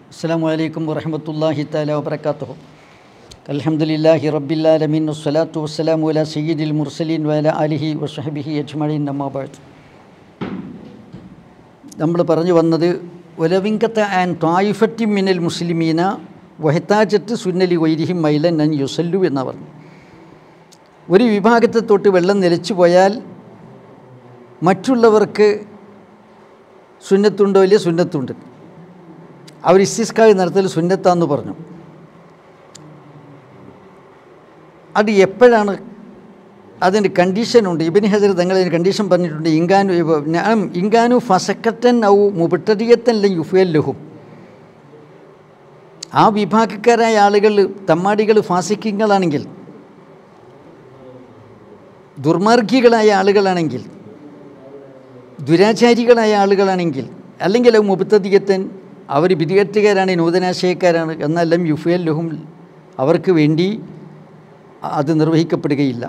അസ്സാം വലൈക്കും വറഹമത്തല്ലാഹി താല വബർക്കാത്തു അലഹമുല്ലാഹി റബ്ബില്ലാലമീൻ വസ്സലാത്തു വസ്സലാമു അല സയ്യിദിൽ മുർസലീൻ വല അലിഹി വസ്ഹബിഹി അജ്മഴീൻ നമ്മാബാദ് നമ്മൾ പറഞ്ഞു വന്നത് ഒലവിങ്കത്തെ ആൻ തായിഫറ്റി മിനൽ മുസ്ലിമീന വഹത്താജത്ത് സുന്നലി വൈരിഹിം മൈലൻ അൻ യുസല്ലു എന്നാണ് പറഞ്ഞു ഒരു വിഭാഗത്തെ തൊട്ട് വെള്ളം നിലച്ചു പോയാൽ മറ്റുള്ളവർക്ക് സുന്നത്തുണ്ടോ ഇല്ല സുന്നത്തുണ്ട് അവർ ഇസ്തിസ്കാവ് നടത്തൽ സുന്നത്താന്ന് പറഞ്ഞു അത് എപ്പോഴാണ് അതിന് കണ്ടീഷനുണ്ട് ഇബിന് ഹജർ തങ്ങൾ അതിന് കണ്ടീഷൻ പറഞ്ഞിട്ടുണ്ട് ഇങ്കാനു ഞാൻ ഇങ്കാനു ഫസക്കത്തൻ ഔ മുബട്ടരിയത്തൻ ല യുഫേൽ ലഹും ആ വിഭാഗക്കാരായ ആളുകൾ തമ്മാടികൾ ഫാസിക്കങ്ങളാണെങ്കിൽ ദുർമാർഗികളായ ആളുകളാണെങ്കിൽ ദുരാചാരികളായ ആളുകളാണെങ്കിൽ അല്ലെങ്കിൽ അത് മുബത്തതിയത്തൻ അവർ വിധികറ്റുകാരാണ് നൂതനാശയക്കാരാണ് എന്നെല്ലാം യുഫേൽ ലഹും അവർക്ക് വേണ്ടി അത് നിർവഹിക്കപ്പെടുകയില്ല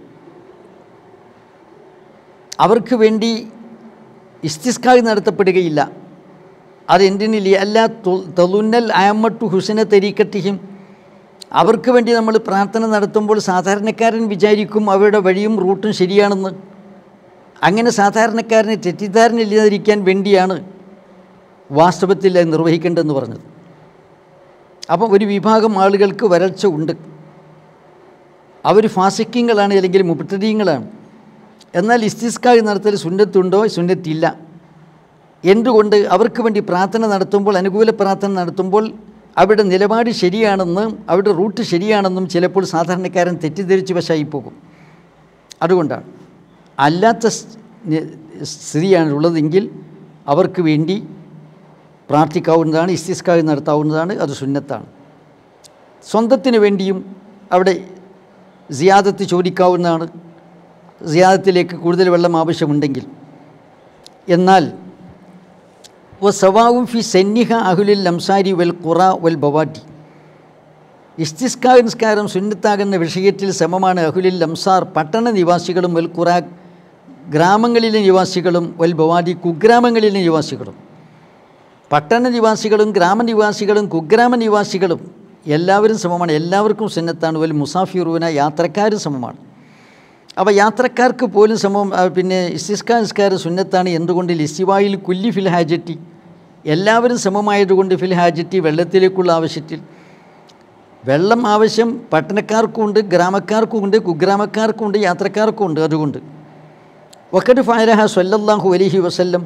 അവർക്ക് വേണ്ടി ഇസ്തിസ്കാവ് നടത്തപ്പെടുകയില്ല അതെന്തിനില്ല അല്ല തലുന്നൽ ആമട്ടു ഹുസന തരീക്കത്തിയും അവർക്ക് വേണ്ടി നമ്മൾ പ്രാർത്ഥന നടത്തുമ്പോൾ സാധാരണക്കാരൻ വിചാരിക്കും അവരുടെ വഴിയും റൂട്ടും ശരിയാണെന്ന് അങ്ങനെ സാധാരണക്കാരനെ തെറ്റിദ്ധാരണ ഇല്ലാതിരിക്കാൻ വേണ്ടിയാണ് വാസ്തവത്തിൽ അത് നിർവഹിക്കേണ്ടതെന്ന് പറഞ്ഞത് അപ്പം ഒരു വിഭാഗം ആളുകൾക്ക് വരൾച്ച ഉണ്ട് അവർ ഫാസിക്കിങ്ങളാണ് അല്ലെങ്കിൽ മുപ്പത്തരീങ്ങളാണ് എന്നാൽ ഇസ്തിസ്കാവ് നടത്തൽ സുന്നത്തുണ്ടോ സുന്നത്തില്ല എന്തുകൊണ്ട് അവർക്ക് വേണ്ടി പ്രാർത്ഥന നടത്തുമ്പോൾ അനുകൂല പ്രാർത്ഥന നടത്തുമ്പോൾ അവരുടെ നിലപാട് ശരിയാണെന്നും അവരുടെ റൂട്ട് ശരിയാണെന്നും ചിലപ്പോൾ സാധാരണക്കാരൻ തെറ്റിദ്ധരിച്ച് വശമായി പോകും അതുകൊണ്ടാണ് അല്ലാത്ത സ്ഥിതിയാണ് ഉള്ളതെങ്കിൽ അവർക്ക് വേണ്ടി പ്രാർത്ഥിക്കാവുന്നതാണ് ഇസ്തിസ്കാവ് നടത്താവുന്നതാണ് അത് സുന്നത്താണ് സ്വന്തത്തിന് വേണ്ടിയും അവിടെ സിയാദത്ത് ചോദിക്കാവുന്നതാണ് സിയാദത്തിലേക്ക് കൂടുതൽ വെള്ളം ആവശ്യമുണ്ടെങ്കിൽ എന്നാൽ വ സവാവും ഫി സന്നിഹ അഹുലിൽ അംസാരി വൽ ഖുറ വൽ ബവാട്ടി ഇസ്തിസ്കാ നിസ്കാരം സുന്നത്താകുന്ന വിഷയത്തിൽ സമമാണ് അഹുലിൽ അംസാർ പട്ടണ നിവാസികളും വൽ ഖുറ ഗ്രാമങ്ങളിലെ നിവാസികളും വൽ ബവാദി കുഗ്രാമങ്ങളിലെ നിവാസികളും പട്ടണ നിവാസികളും ഗ്രാമനിവാസികളും കുഗ്രാമ നിവാസികളും എല്ലാവരും സമമാണ് എല്ലാവർക്കും സുന്നത്താണ് വൽ മുസാഫിറൂന യാത്രക്കാരും സമമാണ് അപ്പോൾ യാത്രക്കാർക്ക് പോലും സമം പിന്നെ ഇസ്തിസ്കാ നിസ്കാരം സുന്നത്താണ് എന്തുകൊണ്ട് ലിസിവായിൽ കുല്ലി ഫിൽ ഹാജറ്റി എല്ലാവരും സമമായതുകൊണ്ട് ഫിൽ ഹാജറ്റി വെള്ളത്തിലേക്കുള്ള ആവശ്യത്തിൽ വെള്ളം ആവശ്യം പട്ടണക്കാർക്കുമുണ്ട് ഗ്രാമക്കാർക്കുമുണ്ട് കുഗ്രാമക്കാർക്കുമുണ്ട് യാത്രക്കാർക്കുമുണ്ട് അതുകൊണ്ട് വക്കറ്റ് ഫാരഹ സല്ലല്ലാഹു അലൈഹി വസല്ലം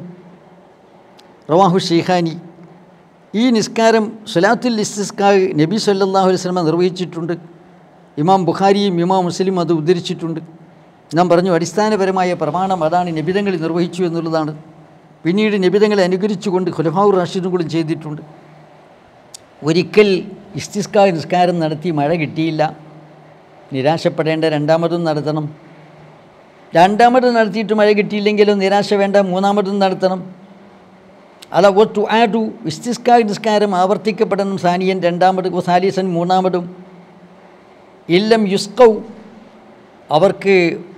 റവാഹു ഷീഖാനി ഈ നിസ്കാരം സുലാത്തുൽ ഇസ്തിസ്കാ നബി സല്ലല്ലാഹു അലൈഹി വസല്ലം നിർവഹിച്ചിട്ടുണ്ട് ഇമാം ബുഖാരിയും ഇമാം മുസ്ലിം അത് ഉദ്ധരിച്ചിട്ടുണ്ട് നാം പറഞ്ഞു അടിസ്ഥാനപരമായ പ്രമാണം അതാണ് നിബിതങ്ങൾ നിർവഹിച്ചു എന്നുള്ളതാണ് പിന്നീട് നിബിതങ്ങളെ അനുകരിച്ചുകൊണ്ട് ഖുലഫാവു റാഷിദുകളും ചെയ്തിട്ടുണ്ട് ഒരിക്കൽ ഇസ്തിസ്കാ നിസ്കാരം നടത്തി മഴ കിട്ടിയില്ല നിരാശപ്പെടേണ്ട രണ്ടാമതും നടത്തണം രണ്ടാമതും നടത്തിയിട്ട് മഴ കിട്ടിയില്ലെങ്കിലും നിരാശ വേണ്ട മൂന്നാമതും നടത്തണം അല്ല ഒ ടു ആഡു ഇസ്തിസ്കാ നിസ്കാരം ആവർത്തിക്കപ്പെടണം സാനിയൻ രണ്ടാമത് സാലിസൻ മൂന്നാമതും ഇല്ലം യുസ്കൗ അവർക്ക്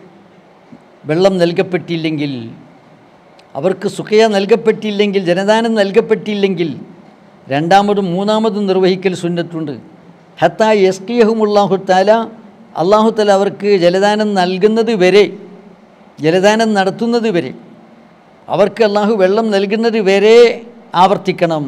വെള്ളം നൽകപ്പെട്ടില്ലെങ്കിൽ അവർക്ക് സുഖയ നൽകപ്പെട്ടില്ലെങ്കിൽ ജനദാനം നൽകപ്പെട്ടില്ലെങ്കിൽ രണ്ടാമതും മൂന്നാമതും നിർവഹിക്കൽ സുന്നത്തുണ്ട് ഹത്ത യസ്കിയഹുമുല്ലാഹു താല അള്ളാഹു തല അവർക്ക് ജലദാനം നൽകുന്നത് വരെ ജലദാനം നടത്തുന്നത് വരെ അവർക്ക് അള്ളാഹു വെള്ളം നൽകുന്നത് വരെ ആവർത്തിക്കണം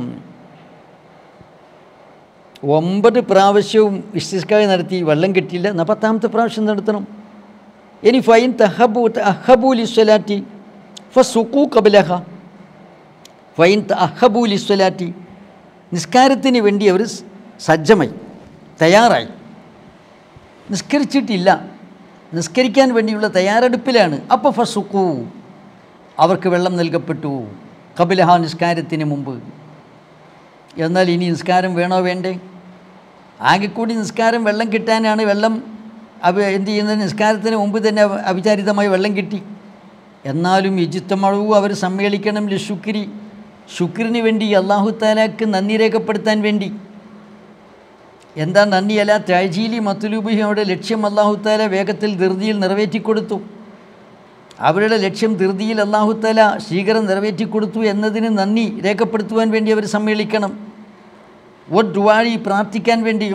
ഒമ്പത് പ്രാവശ്യവും ഇസ്തിസ്കായ നടത്തി വെള്ളം കിട്ടിയില്ല എന്നാൽ പത്താമത്തെ പ്രാവശ്യം നടത്തണം ഇനി ഫൈൻ തഹബു അഹബൂലിസ്വലാറ്റി ഫ സുക്കു കബലഹ ഫൈൻ അഹബൂലിസ്വലാറ്റി നിസ്കാരത്തിന് വേണ്ടി അവർ സജ്ജമായി തയ്യാറായി നിസ്കരിച്ചിട്ടില്ല നിസ്കരിക്കാൻ വേണ്ടിയുള്ള തയ്യാറെടുപ്പിലാണ് അപ്പോൾ ഫസുക്കു അവർക്ക് വെള്ളം നൽകപ്പെട്ടു കപിലഹ നിസ്കാരത്തിന് മുമ്പ് എന്നാൽ ഇനി നിസ്കാരം വേണോ വേണ്ടേ ആകെ കൂടി നിസ്കാരം വെള്ളം കിട്ടാനാണ് വെള്ളം അവ എന്ത് ചെയ്യുന്നത് നിസ്കാരത്തിന് മുമ്പ് തന്നെ അവിചാരിതമായി വെള്ളം കിട്ടി എന്നാലും യുജിത്തമഴവും അവർ സമ്മേളിക്കണം ലിഷുക്കിരി ശുക്രിന് വേണ്ടി അള്ളാഹു താലാക്ക് നന്ദി രേഖപ്പെടുത്താൻ വേണ്ടി എന്താ നന്ദിയല്ല താജീലി മത്തുലൂബിഹയുടെ ലക്ഷ്യം അള്ളാഹു താല വേഗത്തിൽ ധൃതിയിൽ നിറവേറ്റിക്കൊടുത്തു അവരുടെ ലക്ഷ്യം ധൃതിയിൽ അള്ളാഹുത്തല സ്വീകരണം നിറവേറ്റിക്കൊടുത്തു എന്നതിന് നന്ദി രേഖപ്പെടുത്തുവാൻ വേണ്ടി അവർ സമ്മേളിക്കണം ഒ ദുവാഴി പ്രാർത്ഥിക്കാൻ വേണ്ടിയും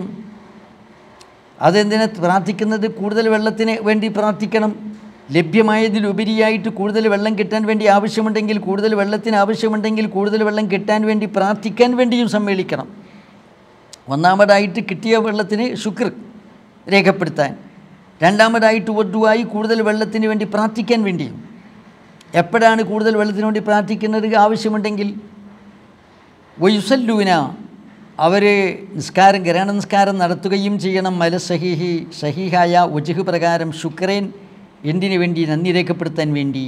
അതെന്തിനാ പ്രാർത്ഥിക്കുന്നത് കൂടുതൽ വെള്ളത്തിന് വേണ്ടി പ്രാർത്ഥിക്കണം ലഭ്യമായതിലുപരിയായിട്ട് കൂടുതൽ വെള്ളം കിട്ടാൻ വേണ്ടി ആവശ്യമുണ്ടെങ്കിൽ കൂടുതൽ വെള്ളത്തിന് ആവശ്യമുണ്ടെങ്കിൽ കൂടുതൽ വെള്ളം കിട്ടാൻ വേണ്ടി പ്രാർത്ഥിക്കാൻ വേണ്ടിയും സമ്മേളിക്കണം ഒന്നാമതായിട്ട് കിട്ടിയ വെള്ളത്തിന് ശുക്ർ രേഖപ്പെടുത്താൻ രണ്ടാമതായിട്ട് ഒതുവായി കൂടുതൽ വെള്ളത്തിന് വേണ്ടി പ്രാർത്ഥിക്കാൻ വേണ്ടിയും എപ്പോഴാണ് കൂടുതൽ വെള്ളത്തിന് വേണ്ടി പ്രാർത്ഥിക്കുന്നത് ആവശ്യമുണ്ടെങ്കിൽ വയുസല്ലൂന അവർ നിസ്കാരം ഗ്രഹണ നിസ്കാരം നടത്തുകയും ചെയ്യണം മല സഹീഹി സഹീഹായ ഉജഹ് പ്രകാരം ശുക്രൻ എന്തിനു വേണ്ടി നന്ദി രേഖപ്പെടുത്താൻ വേണ്ടി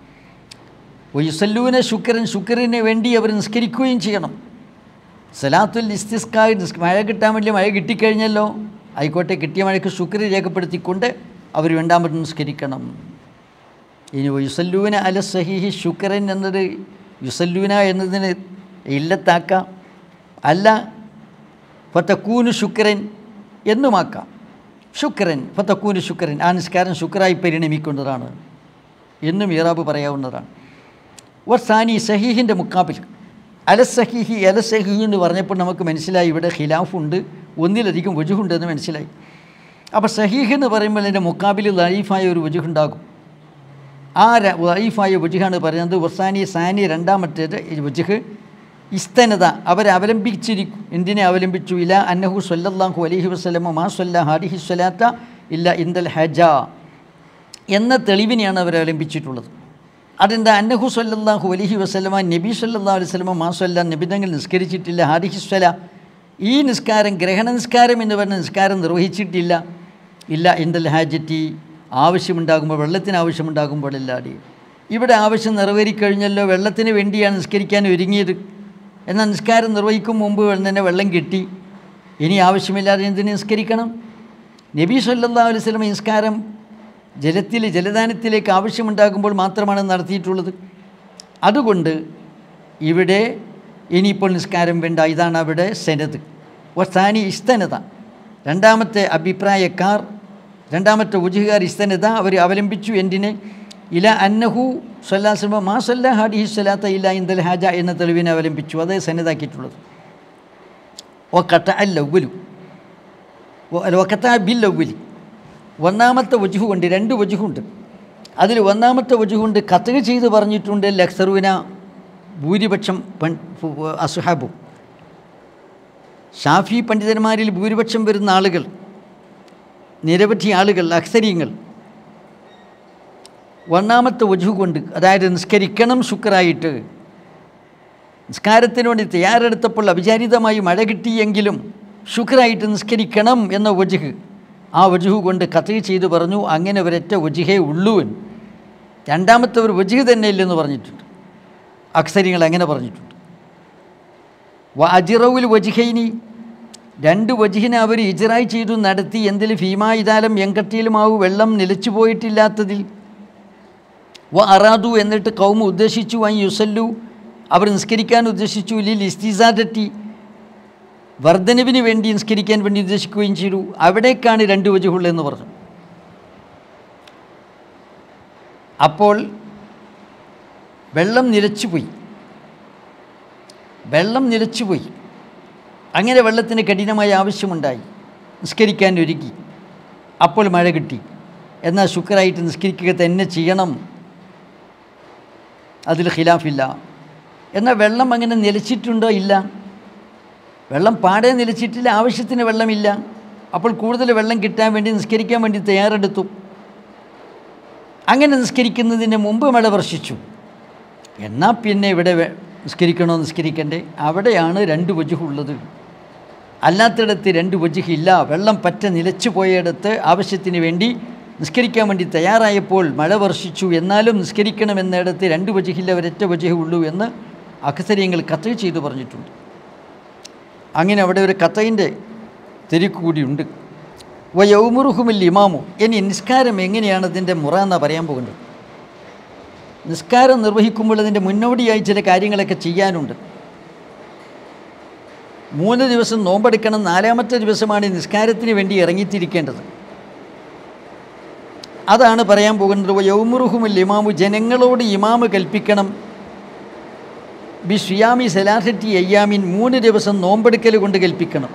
വയുസല്ലൂന ശുക്രൻ ശുക്രന് വേണ്ടി അവർ നിസ്കരിക്കുകയും ചെയ്യണം സലാത്തുൽ ഇസ്തിസ്കായ് നിസ് മഴ കിട്ടാൻ വേണ്ടി മഴ കിട്ടിക്കഴിഞ്ഞല്ലോ ആയിക്കോട്ടെ കിട്ടിയ മഴയ്ക്ക് ശുക്ര രേഖപ്പെടുത്തിക്കൊണ്ട് അവർ രണ്ടാമത് നിസ്കരിക്കണം ഇനി യുസല്ലൂന അല സഹീഹി ശുക്രൻ എന്നത് യുസല്ലൂന എന്നതിന് ഇല്ലത്താക്കാം അല്ല ഫത്തക്കൂനു ശുക്രൻ എന്നുമാക്കാം ശുക്രൻ ഫത്തക്കൂനു ശുക്രൻ ആ നിസ്കാരം ശുക്രായി പരിണമിക്കുന്നതാണ് എന്നും ഇറാബ് പറയാവുന്നതാണ് വസാനി സഹീഹിൻ്റെ മുക്കാബിൽ അല സഹീഹി അല സഹീഹി എന്ന് പറഞ്ഞപ്പോൾ നമുക്ക് മനസ്സിലായി ഇവിടെ ഖിലാഫുണ്ട് ഒന്നിലധികം വജുഹുണ്ട് എന്ന് മനസ്സിലായി അപ്പോൾ സഹീഹ് എന്ന് പറയുമ്പോൾ അതിൻ്റെ മുക്കാബിൽ ലൈഫായ ഒരു വജുഹുണ്ടാകും ആ ലൈഫായ വജുഹാണ് പറയുന്നത് വസാനി സാനി രണ്ടാമത്തേത് ഈ വജുഹ് ഇസ്തനത അവരെ അവലംബിച്ചിരിക്കും എന്തിനെ അവലംബിച്ചു ഇല്ല അന്നഹു സല്ലല്ലാഹു അലൈഹി വസ്ലമ മാ സല്ല ഹാരിഹി സ്വലാത്ത ഇല്ല ഇന്ദൽ ഹജ എന്ന തെളിവിനെയാണ് അവർ അവലംബിച്ചിട്ടുള്ളത് അതെന്താ അന്നഹു സല്ലല്ലാഹു അലൈഹി വസ്ലമ നബി സല്ലല്ലാഹു അലൈഹി വസ്ലമ മാ സല്ല നബിതങ്ങൾ നിസ്കരിച്ചിട്ടില്ല ഹാരിഹി സ്വല ഈ നിസ്കാരം ഗ്രഹണ നിസ്കാരം എന്ന് പറഞ്ഞ നിസ്കാരം നിർവഹിച്ചിട്ടില്ല ഇല്ല ഇന്ദൽ ഹാജറ്റി ആവശ്യമുണ്ടാകുമ്പോൾ വെള്ളത്തിന് ആവശ്യമുണ്ടാകുമ്പോഴല്ലാതെ ഇവിടെ ആവശ്യം നിറവേറിക്കഴിഞ്ഞല്ലോ വെള്ളത്തിന് വേണ്ടിയാണ് നിസ്കരിക്കാൻ ഒരുങ്ങിയത് എന്നാൽ നിസ്കാരം നിർവഹിക്കും മുമ്പ് തന്നെ വെള്ളം കിട്ടി ഇനി ആവശ്യമില്ലാതെ എന്തിന് നിസ്കരിക്കണം നബി സല്ലാ അലൈഹി സ്വലം നിസ്കാരം ജലത്തിൽ ജലദാനത്തിലേക്ക് ആവശ്യമുണ്ടാകുമ്പോൾ മാത്രമാണ് നടത്തിയിട്ടുള്ളത് അതുകൊണ്ട് ഇവിടെ ഇനിയിപ്പോൾ നിസ്കാരം വേണ്ട ഇതാണ് അവിടെ സെനത് വസാനി ഇസ്തനത രണ്ടാമത്തെ അഭിപ്രായക്കാർ രണ്ടാമത്തെ ഉജുകാർ ഇസ്തനത അവർ അവലംബിച്ചു എന്തിനെ ഇല അന്നഹു സല്ലാസ്ലമ മാ സല്ല ഹാഡിഹി സ്വലാത്ത ഇല്ല ഇന്ദൽ ഹാജ എന്ന തെളിവിനെ അവലംബിച്ചു അത് സന്നദ്ധാക്കിയിട്ടുള്ളത് ഓ കട്ട അൽ ലവ്വലു ഓ കത്ത ബിൽ ലവ്വലി ഒന്നാമത്തെ വജുഹു കൊണ്ട് രണ്ട് വജുഹുണ്ട് അതിൽ ഒന്നാമത്തെ വജുഹുണ്ട് കത്തുക ചെയ്ത് പറഞ്ഞിട്ടുണ്ട് ലക്സറുവിന ഭൂരിപക്ഷം പൺ അസുഹാബും ഷാഫി പണ്ഡിതന്മാരിൽ ഭൂരിപക്ഷം വരുന്ന ആളുകൾ നിരവധി ആളുകൾ അക്സരീങ്ങൾ ഒന്നാമത്തെ വജു കൊണ്ട് അതായത് നിസ്കരിക്കണം ശുക്രായിട്ട് നിസ്കാരത്തിന് വേണ്ടി തയ്യാറെടുത്തപ്പോൾ അവിചാരിതമായി മഴ കിട്ടിയെങ്കിലും ശുക്രായിട്ട് നിസ്കരിക്കണം എന്ന വജുഹ് ആ വജുഹ് കൊണ്ട് കഥ ചെയ്ത് പറഞ്ഞു അങ്ങനെ ഒരൊറ്റ വജുഹേ ഉള്ളൂവൻ രണ്ടാമത്തെ ഒരു വജുഹ് തന്നെ ഇല്ലെന്ന് പറഞ്ഞിട്ടുണ്ട് അക്സരിങ്ങൾ അങ്ങനെ പറഞ്ഞിട്ടുണ്ട് വ അജിറവുൽ വജുഹൈനി രണ്ട് വജുഹിനെ അവർ ഇജറായി ചെയ്തു നടത്തി എന്തിൽ ഭീമായുതാലം എങ്കട്ടിയിലുമാവ് വെള്ളം നിലച്ചു പോയിട്ടില്ലാത്തതിൽ വ അറാദു എന്നിട്ട് കൗമ ഉദ്ദേശിച്ചു വൈ യുസല്ലു അവർ നിസ്കരിക്കാൻ ഉദ്ദേശിച്ചു ലിൽ ഇസ്തിസാദറ്റി വർധനവിന് വേണ്ടി നിസ്കരിക്കാൻ വേണ്ടി ഉദ്ദേശിക്കുകയും ചെയ്തു അവിടേക്കാണ് രണ്ട് വജുഹുള്ളതെന്ന് പറഞ്ഞു അപ്പോൾ വെള്ളം നിലച്ചുപോയി വെള്ളം നിലച്ചുപോയി അങ്ങനെ വെള്ളത്തിന് കഠിനമായ ആവശ്യമുണ്ടായി നിസ്കരിക്കാൻ ഒരുക്കി അപ്പോൾ മഴ കിട്ടി എന്നാൽ ശുക്രായിട്ട് നിസ്കരിക്കുക തന്നെ ചെയ്യണം അതിൽ ഖിലാഫില്ല എന്നാൽ വെള്ളം അങ്ങനെ നിലച്ചിട്ടുണ്ടോ ഇല്ല വെള്ളം പാടെ നിലച്ചിട്ടില്ല ആവശ്യത്തിന് വെള്ളമില്ല അപ്പോൾ കൂടുതൽ വെള്ളം കിട്ടാൻ വേണ്ടി നിസ്കരിക്കാൻ വേണ്ടി തയ്യാറെടുത്തു അങ്ങനെ നിസ്കരിക്കുന്നതിന് മുമ്പ് മഴ വർഷിച്ചു എന്നാൽ പിന്നെ ഇവിടെ വെ- നിസ്കരിക്കണോ നിസ്കരിക്കണ്ടേ അവിടെയാണ് രണ്ട് വജുഹുള്ളത് അല്ലാത്തിടത്ത് രണ്ട് വജുഹില്ല വെള്ളം പറ്റ നിലച്ചു പോയയിടത്ത് ആവശ്യത്തിന് വേണ്ടി നിസ്കരിക്കാൻ വേണ്ടി തയ്യാറായപ്പോൾ മഴ വർഷിച്ചു എന്നാലും നിസ്കരിക്കണമെന്നിടത്ത് രണ്ട് വജുഹില്ല ഒരൊറ്റ വജുഹേ ഉള്ളൂ എന്ന് അക്സര്യങ്ങൾ കത്ത് ചെയ്തു പറഞ്ഞിട്ടുണ്ട് അങ്ങനെ അവിടെ ഒരു കത്തയിൻ്റെ തിരിക്ക് കൂടിയുണ്ട് വയൗമുറുഹുമിൽ ഇമാമു ഇനി നിസ്കാരം എങ്ങനെയാണ് അതിൻ്റെ മുറ എന്നാണ് പറയാൻ പോകുന്നത് നിസ്കാരം നിർവഹിക്കുമ്പോൾ അതിൻ്റെ മുന്നോടിയായി ചില കാര്യങ്ങളൊക്കെ ചെയ്യാനുണ്ട് മൂന്ന് ദിവസം നോമ്പെടുക്കണം നാലാമത്തെ ദിവസമാണ് ഈ നിസ്കാരത്തിന് വേണ്ടി ഇറങ്ങിത്തിരിക്കേണ്ടത് അതാണ് പറയാൻ പോകുന്നത് യൗമുറുഹുമിൽ ഇമാമു ജനങ്ങളോട് ഇമാമ് കൽപ്പിക്കണം ബി ഷിയാമി സലാസറ്റി അയ്യാമിൻ മൂന്ന് ദിവസം നോമ്പെടുക്കൽ കൊണ്ട് കൽപ്പിക്കണം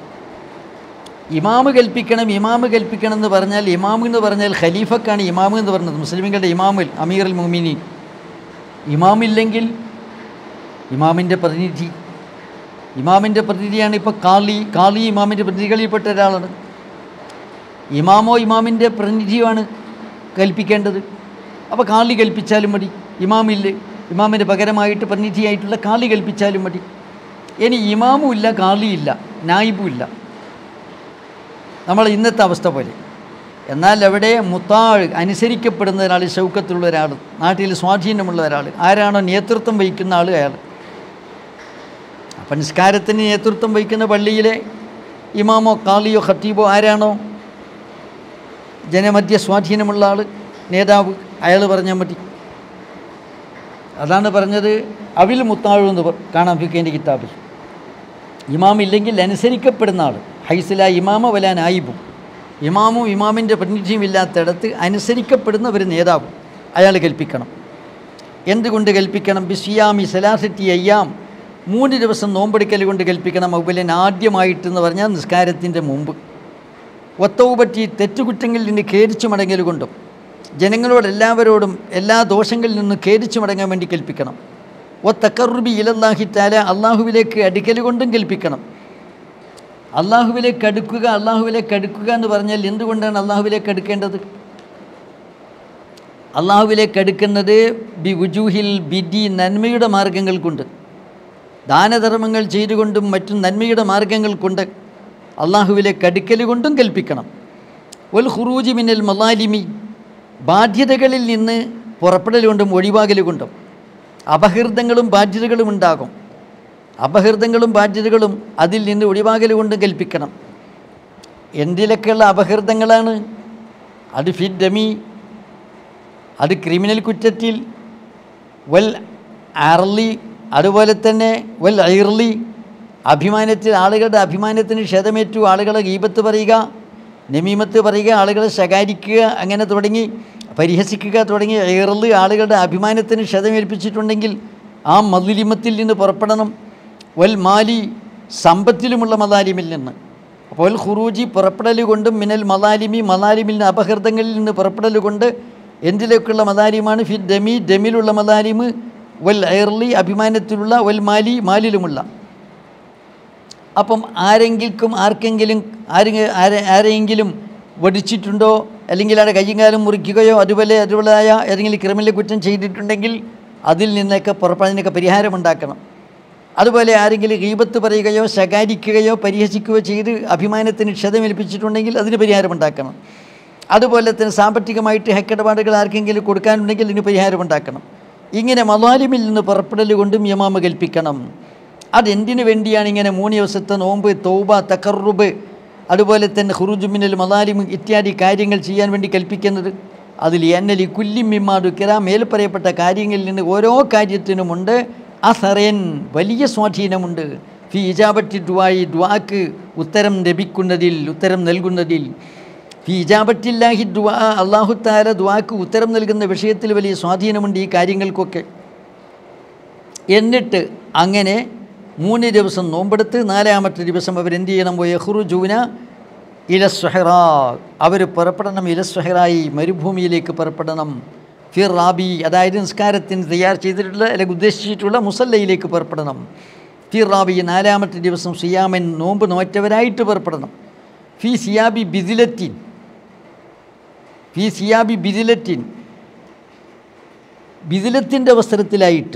ഇമാമ് കൽപ്പിക്കണം ഇമാമ് കൽപ്പിക്കണം എന്ന് പറഞ്ഞാൽ ഇമാമ് എന്ന് പറഞ്ഞാൽ ഖലീഫക്കാണ് ഇമാമ് എന്ന് പറഞ്ഞത് മുസ്ലിമുകളുടെ ഇമാമുൽ അമീർ അൽ മുമിനി ഇമാമില്ലെങ്കിൽ ഇമാമിൻ്റെ പ്രതിനിധി ഇമാമിൻ്റെ പ്രതിനിധിയാണ് ഇപ്പോൾ കാളി കാളി ഇമാമിൻ്റെ പ്രതിനിധികളിൽപ്പെട്ട ഒരാളാണ് ഇമാമോ ഇമാമിൻ്റെ പ്രതിനിധിയുമാണ് കൽപ്പിക്കേണ്ടത് അപ്പോൾ കാളി കൽപ്പിച്ചാലും മതി ഇമാമില്ലേ ഇമാമിന് പകരമായിട്ട് പ്രതിനിധിയായിട്ടുള്ള കാളി കൽപ്പിച്ചാലും മതി ഇനി ഇമാമും ഇല്ല കാളിയില്ല നായിബും ഇല്ല നമ്മൾ ഇന്നത്തെ അവസ്ഥ പോലെ എന്നാൽ അവിടെ മുത്താഴ് അനുസരിക്കപ്പെടുന്ന ഒരാൾ ശൗക്കത്തുള്ള ഒരാൾ നാട്ടിൽ സ്വാധീനമുള്ള ഒരാൾ ആരാണോ നേതൃത്വം വഹിക്കുന്ന ആൾ അയാൾ അപ്പം നിസ്കാരത്തിന് നേതൃത്വം വഹിക്കുന്ന പള്ളിയിലെ ഇമാമോ കാളിയോ ഖത്തീബോ ആരാണോ ജനമധ്യ സ്വാധീനമുള്ള ആൾ നേതാവ് അയാൾ പറഞ്ഞാൽ മതി അതാണ് പറഞ്ഞത് അവിൽ മുത്താഴു എന്ന് പ- കാണാം ഫിക്കേൻ്റെ കിതാബിൽ ഇമാം ഇല്ലെങ്കിൽ അനുസരിക്കപ്പെടുന്ന ആൾ ഹൈസില ഇമാമ വല നായിബും ഇമാമും ഇമാമിൻ്റെ പ്രതിനിധിയും ഇല്ലാത്തിടത്ത് അനുസരിക്കപ്പെടുന്ന ഒരു നേതാവ് അയാൾ കൽപ്പിക്കണം എന്തുകൊണ്ട് കൽപ്പിക്കണം ബിസിയാമി സലാസറ്റി അയ്യാം മൂന്ന് ദിവസം നോമ്പെടുക്കൽ കൊണ്ട് കൽപ്പിക്കണം ഔബലൻ ആദ്യമായിട്ടെന്ന് പറഞ്ഞാൽ നിസ്കാരത്തിൻ്റെ മുമ്പ് ഒത്തവ് പറ്റി തെറ്റുകുറ്റങ്ങളിൽ നിന്ന് ഖേദിച്ചു മടങ്ങൽ കൊണ്ടും ജനങ്ങളോട് എല്ലാവരോടും എല്ലാ ദോഷങ്ങളിൽ നിന്നും ഖേദിച്ചു മടങ്ങാൻ വേണ്ടി കൽപ്പിക്കണം ഒ തക്കറുബി ഇലല്ലാഹി താല അള്ളാഹുവിലേക്ക് അടുക്കൽ കൊണ്ടും കൽപ്പിക്കണം അള്ളാഹുവിലേക്ക് അടുക്കുക അള്ളാഹുവിലേക്ക് അടുക്കുക എന്ന് പറഞ്ഞാൽ എന്തുകൊണ്ടാണ് അള്ളാഹുവിലേക്ക് അടുക്കേണ്ടത് അള്ളാഹുവിലേക്ക് അടുക്കുന്നത് ബി വുജൂഹിൽ ബിദി നന്മയുടെ മാർഗങ്ങൾ കൊണ്ട് ദാനധർമ്മങ്ങൾ ചെയ്തുകൊണ്ടും മറ്റും നന്മയുടെ മാർഗങ്ങൾ കൊണ്ട് അള്ളാഹുവിലേക്ക് അടുക്കൽ കൊണ്ടും കൽപ്പിക്കണം ഒൽ ഹുറൂജി മിന്നൽ മലാലിമി ബാധ്യതകളിൽ നിന്ന് പുറപ്പെടൽ കൊണ്ടും ഒഴിവാകൽ കൊണ്ടും അപഹൃതങ്ങളും ബാധ്യതകളും ഉണ്ടാകും അപഹൃതങ്ങളും ബാധ്യതകളും അതിൽ നിന്ന് ഒഴിവാകൽ കൊണ്ടും കൽപ്പിക്കണം എന്തിലൊക്കെയുള്ള അപഹൃതങ്ങളാണ് അത് ഫിറ്റ് ഡമി അത് ക്രിമിനൽ കുറ്റത്തിൽ വൽ അർലി അതുപോലെ തന്നെ വൽ ഐർലി അഭിമാനത്തിൽ ആളുകളുടെ അഭിമാനത്തിന് ക്ഷതമേറ്റു ആളുകളെ ഗീപത്ത് പറയുക നമീമത്ത് പറയുക ആളുകളെ ശകാരിക്കുക അങ്ങനെ തുടങ്ങി പരിഹസിക്കുക തുടങ്ങി ഐർലി ആളുകളുടെ അഭിമാനത്തിന് ക്ഷതമേൽപ്പിച്ചിട്ടുണ്ടെങ്കിൽ ആ മതിലിമത്തിൽ നിന്ന് പുറപ്പെടണം വൽ മാലി സമ്പത്തിലുമുള്ള മതാലിമിൽ നിന്ന് അപ്പോൾ ഖുറൂജി പുറപ്പെടൽ കൊണ്ടും മിനൽ മതാലിമി മതാലിമിൽ നിന്ന് അപഹൃതങ്ങളിൽ നിന്ന് പുറപ്പെടൽ കൊണ്ട് എന്തിലേക്കുള്ള മതാലിമാണ് ഫി ദമി ദമിലുള്ള മതാലിമ് വൽ എയർലി അഭിമാനത്തിലുള്ള വൽ മാലി മാലിലുമുള്ള അപ്പം ആരെങ്കിലും ആർക്കെങ്കിലും ആരെ ആരെ- ആരെയെങ്കിലും വടിച്ചിട്ടുണ്ടോ അല്ലെങ്കിൽ അവിടെ കയ്യും കാലം മുറിക്കുകയോ അതുപോലെ അതുപോലെയായ ഏതെങ്കിലും ക്രിമിനൽ കുറ്റം ചെയ്തിട്ടുണ്ടെങ്കിൽ അതിൽ നിന്നൊക്കെ പുറപ്പെടുന്നതിനൊക്കെ പരിഹാരമുണ്ടാക്കണം അതുപോലെ ആരെങ്കിലും ഗീപത്ത് പറയുകയോ ശകാരിക്കുകയോ പരിഹസിക്കുകയോ ചെയ്ത് അഭിമാനത്തിന് ക്ഷതമേൽപ്പിച്ചിട്ടുണ്ടെങ്കിൽ അതിന് പരിഹാരമുണ്ടാക്കണം അതുപോലെ തന്നെ സാമ്പത്തികമായിട്ട് ഹെക്കിടപാടുകൾ ആർക്കെങ്കിലും കൊടുക്കാനുണ്ടെങ്കിൽ ഇതിന് പരിഹാരമുണ്ടാക്കണം ഇങ്ങനെ മലാലിമിൽ നിന്ന് പുറപ്പെടൽ കൊണ്ടും യമാമ കൽപ്പിക്കണം അതെന്തിനു വേണ്ടിയാണ് ഇങ്ങനെ മൂന്ന് ദിവസത്തെ നോമ്പ് തൗബ തക്കറുബ് അതുപോലെ തന്നെ ഹുറുജുമിനൽ മലാലിം ഇത്യാദി കാര്യങ്ങൾ ചെയ്യാൻ വേണ്ടി കൽപ്പിക്കുന്നത് അതിൽ എന്നലി കുല്ലിം മിമ്മാടുക്കിറ മേൽ പറയപ്പെട്ട കാര്യങ്ങളിൽ നിന്ന് ഓരോ കാര്യത്തിനുമുണ്ട് അസറേൻ വലിയ സ്വാധീനമുണ്ട് ഫി ഇജാബറ്റി ദ്വായി ദ്വാക്ക് ഉത്തരം ലഭിക്കുന്നതിൽ ഉത്തരം നൽകുന്നതിൽ ഫി ഇജാബറ്റില്ലാഹി ദ്വാ അള്ളാഹു താല ദ്വാക്ക് ഉത്തരം നൽകുന്ന വിഷയത്തിൽ വലിയ സ്വാധീനമുണ്ട് ഈ കാര്യങ്ങൾക്കൊക്കെ എന്നിട്ട് അങ്ങനെ മൂന്ന് ദിവസം നോമ്പെടുത്ത് നാലാമത്തെ ദിവസം അവരെന്ത് ചെയ്യണം യഹ്റുജൂന ഇലസ്വഹറാ അവർ പുറപ്പെടണം ഇലസ്വഹറായി മരുഭൂമിയിലേക്ക് പുറപ്പെടണം ഫിർ റാബി അതായത് നിസ്കാരത്തിന് തയ്യാർ ചെയ്തിട്ടുള്ള അല്ലെങ്കിൽ ഉദ്ദേശിച്ചിട്ടുള്ള മുസല്ലയിലേക്ക് പുറപ്പെടണം ഫിർ റാബി നാലാമത്തെ ദിവസം സിയാമൻ നോമ്പ് നോറ്റവരായിട്ട് പുറപ്പെടണം ഫി സിയാബി ബിദിലത്തിൻ ഫി സിയാബി ബിദിലത്തിൻ ബിദിലത്തിൻ്റെ വസ്ത്രത്തിലായിട്ട്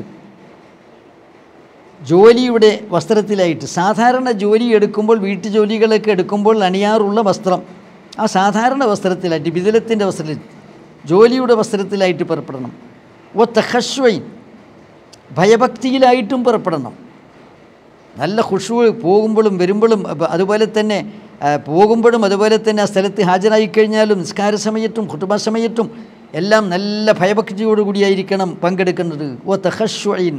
ജോലിയുടെ വസ്ത്രത്തിലായിട്ട് സാധാരണ ജോലി എടുക്കുമ്പോൾ വീട്ടു ജോലികളൊക്കെ എടുക്കുമ്പോൾ അണിയാറുള്ള വസ്ത്രം ആ സാധാരണ വസ്ത്രത്തിലായിട്ട് ബിദിലത്തിൻ്റെ വസ്ത്രത്തിൽ ജോലിയുടെ വസ്ത്രത്തിലായിട്ട് പുറപ്പെടണം ഒ തഹശ്വൈൻ ഭയഭക്തിയിലായിട്ടും പുറപ്പെടണം നല്ല ഖുഷു പോകുമ്പോഴും വരുമ്പോഴും അപ്പ- അതുപോലെ തന്നെ ആ, പോകുമ്പോഴും അതുപോലെ തന്നെ ആ സ്ഥലത്ത് ഹാജരായി കഴിഞ്ഞാലും നിസ്കാര സമയത്തും കുട്ടുബ സമയത്തും എല്ലാം നല്ല ഭയഭക്തിയോടുകൂടിയായിരിക്കണം പങ്കെടുക്കുന്നത് ഓ തഹശ്വൈൻ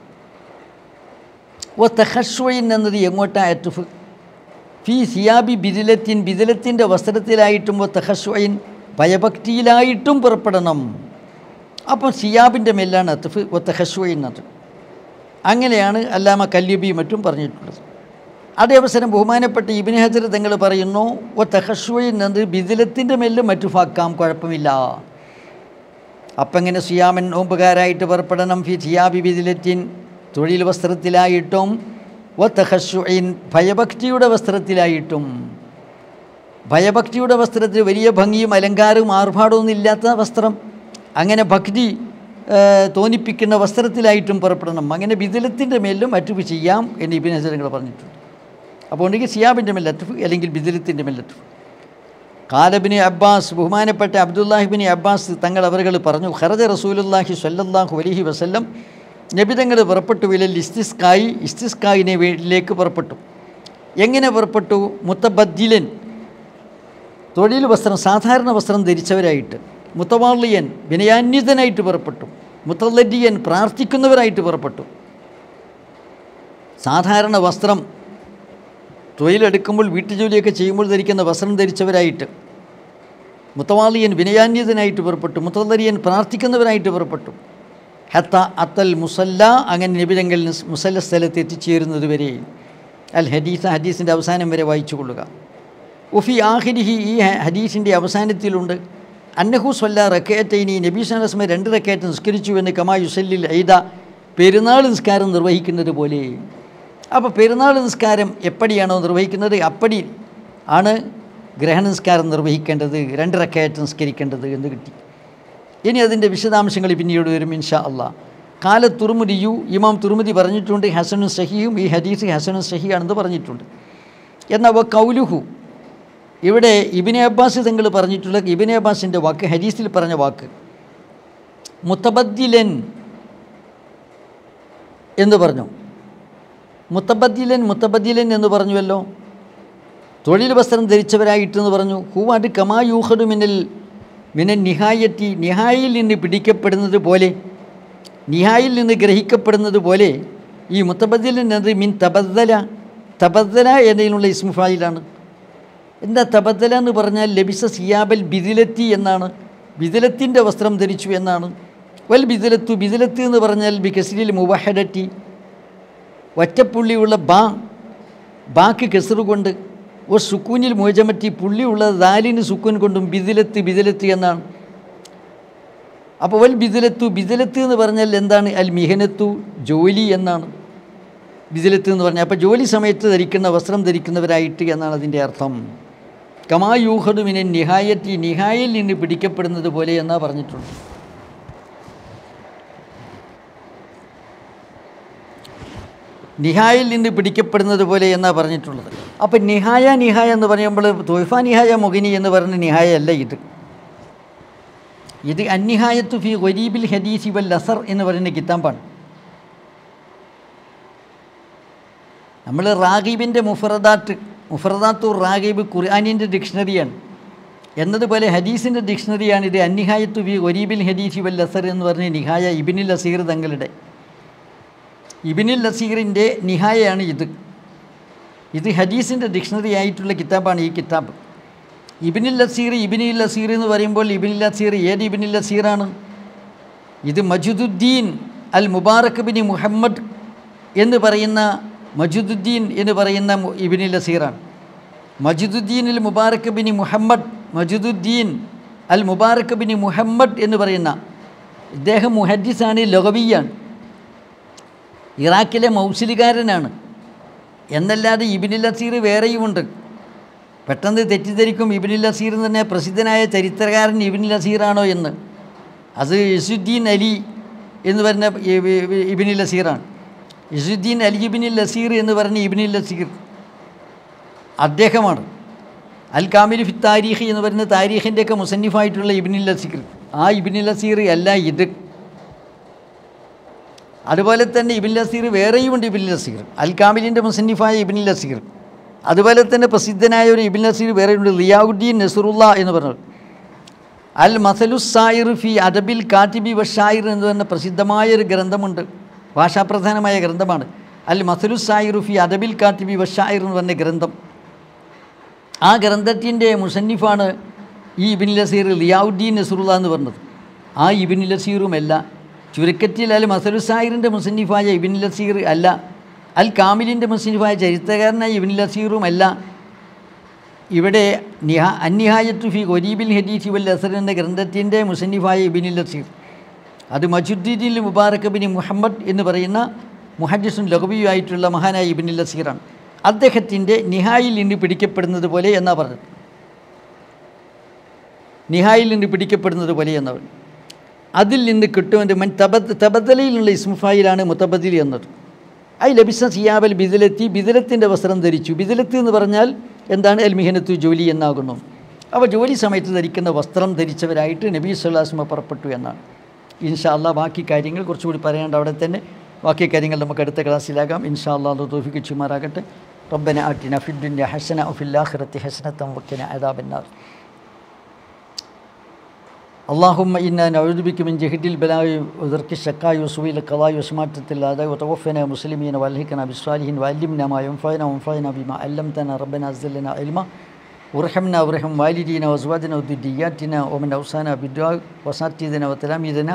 ഓ തഹശ്വൈൻ എന്നത് എങ്ങോട്ടാ അറ്റുഫ് ഫി സിയാബി ബിദിലത്തിൻ ബിദിലത്തിൻ്റെ വസ്ത്രത്തിലായിട്ടും ഓ തഹശ്വൈൻ ഭയഭക്തിയിലായിട്ടും പുറപ്പെടണം അപ്പം സിയാബിൻ്റെ മേലാണ് അത്തുഫ് ഒ തഹശ്വൈൻ അത് അങ്ങനെയാണ് അല്ലാമ കല്യബി മറ്റും പറഞ്ഞിട്ടുള്ളത് അതേ അവസരം ബഹുമാനപ്പെട്ട ഇബിന് ഹജർ തങ്ങൾ പറയുന്നു ഒ തഹഷുവിൽ നിന്ന് ബിദിലത്തിൻ്റെ മേലും മറ്റു ഫാക്കാം കുഴപ്പമില്ല അപ്പം ഇങ്ങനെ സിയാമൻ നോമ്പുകാരായിട്ട് പുറപ്പെടണം ഫി സിയാബി ബിദിലത്തിൻ തൊഴിൽ വസ്ത്രത്തിലായിട്ടും ഒ തഹഷുയിൻ ഭയഭക്തിയുടെ വസ്ത്രത്തിലായിട്ടും ഭയഭക്തിയുടെ വസ്ത്രത്തിൽ വലിയ ഭംഗിയും അലങ്കാരവും ആർഭാടവും ഇല്ലാത്ത വസ്ത്രം അങ്ങനെ ഭക്തി ഏഹ്, തോന്നിപ്പിക്കുന്ന വസ്ത്രത്തിലായിട്ടും പുറപ്പെടണം അങ്ങനെ ബിദിലത്തിൻ്റെ മേലും മറ്റു ചെയ്യാം എന്ന് ഇബിൻ ഹസരങ്ങൾ പറഞ്ഞിട്ടുണ്ട് അപ്പോൾ ഉണ്ടെങ്കിൽ സിയാബിൻ്റെ മെല്ലറ്റഫ് അല്ലെങ്കിൽ ബിദിലത്തിൻ്റെ മെല്ലറ്റഫ് കാലബിന് അബ്ബാസ് ബഹുമാനപ്പെട്ട അബ്ദുല്ലാഹിബിന് അബ്ബാസ് തങ്ങൾ അവരുകൾ പറഞ്ഞു ഖറജ റസൂലുല്ലാഹി സ്വല്ലല്ലാഹു അലൈഹി വസല്ലം നബി തങ്ങൾ പുറപ്പെട്ടു വിലൽ ഇസ്തിസ്കായി ഇസ്തിസ്കായിനെ വീട്ടിലേക്ക് പുറപ്പെട്ടു എങ്ങനെ പുറപ്പെട്ടു മുത്തബദ്ദിലൻ തൊഴിൽ വസ്ത്രം സാധാരണ വസ്ത്രം ധരിച്ചവരായിട്ട് മുത്തവാളിയൻ വിനയാന്വിതനായിട്ട് പുറപ്പെട്ടു മുത്തല്ലഡിയൻ പ്രാർത്ഥിക്കുന്നവരായിട്ട് പുറപ്പെട്ടു സാധാരണ വസ്ത്രം തൊഴിലെടുക്കുമ്പോൾ വീട്ടുജോലിയൊക്കെ ചെയ്യുമ്പോൾ ധരിക്കുന്ന വസ്ത്രം ധരിച്ചവരായിട്ട് മുത്തവാളിയൻ വിനയാന്വിതനായിട്ട് പുറപ്പെട്ടു മുത്തല്ലരിയൻ പ്രാർത്ഥിക്കുന്നവരായിട്ട് പുറപ്പെട്ടു ഹത്ത അത്തൽ മുസല്ല അങ്ങനെ നിബിരങ്ങളിൽ മുസല്ല സ്ഥലത്ത് എത്തിച്ചേരുന്നത് വരെ അൽ ഹദീസ് ഹദീസിൻ്റെ അവസാനം വരെ വായിച്ചു കൊള്ളുക ഉഫി ആഹിരിഹി ഈ ഹ- ഹദീസിൻ്റെ അവസാനത്തിലുണ്ട് അന്നഹു സ്വല്ല റക്കേറ്റൈനി നബീ സലസ്മ രണ്ട് റക്കേറ്റ് നിസ്കരിച്ചു എന്ന് കമാ യുസല്ലിൽ ഐദ പെരുന്നാൾ നിസ്കാരം നിർവഹിക്കുന്നത് പോലെ അപ്പോൾ പെരുന്നാൾ നിസ്കാരം എപ്പടിയാണോ നിർവഹിക്കുന്നത് അപ്പടി ആണ് ഗ്രഹണ നിസ്കാരം നിർവഹിക്കേണ്ടത് രണ്ട് റക്കേറ്റ് നിസ്കരിക്കേണ്ടത് എന്ന് കിട്ടി ഇനി അതിൻ്റെ വിശദാംശങ്ങൾ പിന്നീട് വരും ഇൻഷാ അള്ളാ കാല തുറമുദിയു ഇമാം തുറമുദി പറഞ്ഞിട്ടുണ്ട് ഹസനു സഹിയും ഈ ഹദീസ് ഹസനു സഹിയാണെന്ന് പറഞ്ഞിട്ടുണ്ട് എന്നാൽ വ കൗലുഹു ഇവിടെ ഇബിനെ അബ്ബാസ് തങ്ങൾ പറഞ്ഞിട്ടുള്ള ഇബിനെ അബ്ബാസിൻ്റെ വാക്ക് ഹദീസിൽ പറഞ്ഞ വാക്ക് മുത്തബദ്ദിലൻ എന്ന് പറഞ്ഞു മുത്തബദ്ദിലൻ മുത്തബദ്ദിലൻ എന്ന് പറഞ്ഞുവല്ലോ തൊഴിൽ വസ്ത്രം ധരിച്ചവരായിട്ടെന്ന് പറഞ്ഞു ഹൂവാട് കമായൂഹദു മിനൽ മിനൽ നിഹായറ്റി നിഹായിൽ നിന്ന് പിടിക്കപ്പെടുന്നത് പോലെ നിഹായിൽ നിന്ന് ഗ്രഹിക്കപ്പെടുന്നത് പോലെ ഈ മുത്തബദ്ദിലൻ എന്നത് മിൻ തബദ്ദല തബദ്ദല എന്നതിനുള്ള ഇസ്മുഫായിലാണ് എന്താ തബദ്ദല എന്ന് പറഞ്ഞാൽ ലബിസ സിയാബൽ ബിദിലത്തി എന്നാണ് ബിദിലത്തിൻ്റെ വസ്ത്രം ധരിച്ചു എന്നാണ് വൽ ബിദിലത്തു ബിദിലത്ത് എന്ന് പറഞ്ഞാൽ ബികസ്രിൽ മുവഹഡറ്റി ഒറ്റപ്പുള്ളിയുള്ള ബാ ബാക്ക് കെസറ് കൊണ്ട് ഓ സുക്കൂനിൽ മോചമറ്റി പുള്ളിയുള്ള ദാലിന് സുക്കൂൻ കൊണ്ടും ബിദിലത്ത് ബിദിലത്ത് എന്നാണ് അപ്പോൾ വൽ ബിദിലത്തു ബിദിലത്ത് എന്ന് പറഞ്ഞാൽ എന്താണ് അൽ മിഹനത്തു ജോലി എന്നാണ് ബിദിലത്ത് എന്ന് പറഞ്ഞാൽ അപ്പോൾ ജോലി സമയത്ത് ധരിക്കുന്ന വസ്ത്രം ധരിക്കുന്നവരായിട്ട് എന്നാണ് അതിൻ്റെ അർത്ഥം കമായൂഹദു മിനെ നിഹായത്തി നിഹായിൽ നിന്ന് പിടിക്കപ്പെടുന്നത് പോലെ എന്നാണ് പറഞ്ഞിട്ടുണ്ട് നിഹായിൽ നിന്ന് പിടിക്കപ്പെടുന്നത് പോലെ എന്നാണ് പറഞ്ഞിട്ടുള്ളത് അപ്പം നിഹായ നിഹായ എന്ന് പറയുമ്പോൾ തോയ്ഫ നിഹായ മുഖിനി എന്ന് പറയുന്ന നിഹായ അല്ല ഇത് ഇത് അന്നിഹായത്തു ഫി ഗരീബിൽ ഹദീസി വൽ അസർ എന്ന് പറയുന്ന കിതാബാണ് നമ്മൾ റാഗീബിൻ്റെ മുഫറദാത്ത് മുഫറദാത്തു റാഗീബ് ഖുർആാനിൻ്റെ ഡിക്ഷണറിയാണ് എന്നതുപോലെ ഹദീസിൻ്റെ ഡിക്ഷണറിയാണ് ഇത് അന്നിഹായത്തു ഫി ഗരീബിൽ ഹദീസി വൽ അസർ എന്ന് പറഞ്ഞ നിഹായ ഇബിനുൽ അസീർ തങ്ങളുടെ ഇബിനുൽ അസീറിൻ്റെ നിഹായയാണ് ഇത് ഇത് ഹദീസിൻ്റെ ഡിക്ഷണറി ആയിട്ടുള്ള കിതാബാണ് ഈ കിതാബ് ഇബിനുൽ അസീർ ഇബിനുൽ അസീർ എന്ന് പറയുമ്പോൾ ഇബിനുൽ അസീർ ഏത് ഇബിനുൽ അസീറാണ് ഇത് Majduddin al Mubarak bin Muhammad എന്ന് പറയുന്ന മജുദുദ്ദീൻ എന്ന് പറയുന്ന മു- ഇബിനുൽ അസീറാണ് Majduddin al Mubarak bin Muhammad Majduddin al Mubarak bin Muhammad എന്ന് പറയുന്ന ഇദ്ദേഹം മുഹദ്ദിസാണ് ലഹവിയാണ് ഇറാഖിലെ മൗസിലുകാരനാണ് എന്നല്ലാതെ ഇബിനുൽ അസീർ വേറെയുമുണ്ട് പെട്ടെന്ന് തെറ്റിദ്ധരിക്കും ഇബിനുൽ അസീർ എന്ന് തന്നെ പ്രസിദ്ധനായ ചരിത്രകാരൻ ഇബിനുൽ അസീറാണോ എന്ന് അത് യസുദ്ദീൻ അലി എന്ന് പറഞ്ഞ ഇബ് ഇബ് ഇബിനുൽ അസീറാണ് യസുദ്ദീൻ അലി ഇബിനുൽ അസീർ എന്ന് പറഞ്ഞ ഇബിനുൽ അസീർ അദ്ദേഹമാണ് അൽ കാമിൽ ഫി താരീഖ് എന്ന് പറയുന്ന താരീഖിൻ്റെയൊക്കെ മുസന്നിഫായിട്ടുള്ള ഇബിനുൽ അസീർ ആ ഇബിനുൽ അസീർ അല്ല ഇത് അതുപോലെ തന്നെ ഇബിൻ ലസീർ വേറെയുമുണ്ട് ഇബിൻ ലസീർ അൽ കാമിലിൻ്റെ മുസന്നിഫായ ഇബിൻ ലസീർ അതുപോലെ തന്നെ പ്രസിദ്ധനായ ഒരു ഇബിൻ ലസീർ വേറെയുണ്ട് റിയാവുദ്ദീൻ നസറുല്ല എന്ന് പറഞ്ഞത് അൽ മസലു സായിർ ഫി അദബിൽ കാറ്റിബി വഷായിർ എന്ന് പറഞ്ഞ പ്രസിദ്ധമായ ഒരു ഗ്രന്ഥമുണ്ട് ഭാഷാപ്രധാനമായ ഗ്രന്ഥമാണ് അൽ മസലു സായിർ ഫി അദബിൽ കാറ്റിബി വഷായിർ എന്ന് പറഞ്ഞ ഗ്രന്ഥം ആ ഗ്രന്ഥത്തിൻ്റെ മുസന്നിഫാണ് ഈ ഇബിൻ ലസീർ ലിയാവുദ്ദീൻ നസറുല്ല എന്ന് പറഞ്ഞത് ആ ഇബിൻ ലസീറുമല്ല ചുരുക്കത്തിൽ അൽ മസലുസാഹിറിൻ്റെ മുസന്നിഫായ ഇബിൻ ലസീർ അല്ല അൽ കാമിലിൻ്റെ മുസന്നിഫായ ചരിത്രകാരനായ ഇബിൻ ലസീറും അല്ല ഇവിടെ നിഹ അന്നിഹായത്തു ഫി ഒരീബിൽ ഹദീഫി വൽ അസർ എന്ന ഗ്രന്ഥത്തിൻ്റെ മുസന്നിഫായ ഇബിൻ ലസീർ അത് മജുദ്ദീൻ മുബാറക് ബിൻ മുഹമ്മദ് എന്ന് പറയുന്ന മുഹദ്ദിസും ലഘുബിയുമായിട്ടുള്ള മഹാനായ ഇബിൻ ലസീറാണ് അദ്ദേഹത്തിൻ്റെ നിഹായിൽ നിന്ന് പിടിക്കപ്പെടുന്നത് പോലെ എന്നാ പറഞ്ഞത് നിഹായിൽ നിന്ന് പിടിക്കപ്പെടുന്നത് പോലെ എന്നവൻ അതിൽ നിന്ന് കിട്ടുമെൻ്റെ മൻ തബദ് തബദലയിലുള്ള ഇസ്മുഫായിലാണ് മുത്തബദിൽ എന്നത് ഐ ലബിസ സിയാബൽ ബിദിലത്തി ബിദിലത്തിൻ്റെ വസ്ത്രം ധരിച്ചു ബിദിലത്ത് എന്ന് പറഞ്ഞാൽ എന്താണ് അൽ മിഹനത്തു ജോലി എന്നാകുന്നു അപ്പോൾ ജോലി സമയത്ത് ധരിക്കുന്ന വസ്ത്രം ധരിച്ചവരായിട്ട് നബി സുല്ലാസ്മ പുറപ്പെട്ടു എന്നാണ് ഇൻഷാ അല്ലാ ബാക്കി കാര്യങ്ങൾ കുറച്ചുകൂടി പറയാണ്ട് അവിടെ തന്നെ ബാക്കി കാര്യങ്ങൾ നമുക്ക് അടുത്ത ക്ലാസ്സിലാകാം ഇൻഷാ അല്ലാ അത് തോഫിക്ക് ചുമാറാകട്ടെ റബ്ബന ആറ്റിന ഫിദ്ദുന്യ ഹസന ഫില്ലാഖിറത്തി ഹസനത്തം വക്കിന അദാബന്നാർ اللهم إنا نعوذ بك من جهد البلاء وذرك الشقاء وسوء القضاء وسماتة الأعداء وتوفنا مسلمين والهكنا بالصالحين وعلمنا ما ينفعنا وانفعنا بما علمتنا ربنا أزل لنا علما وارحمنا وارحم والدينا وأزواجنا وذرياتنا ومن أوصانا بالدعاء وأساتذتنا وتلاميذنا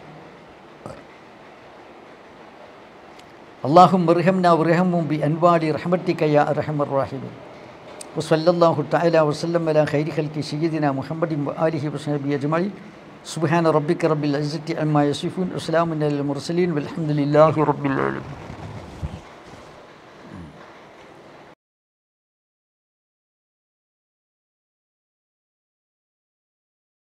اللهم ارحمنا وارحمهم بأنواع رحمتك يا أرحم الراحمين وصلى الله تعالى وسلم على خير خلق سيدنا محمد وآله وصحبه أجمعين سبحان ربك رب العزة عما يصفون وسلام على المرسلين والحمد لله رب العالمين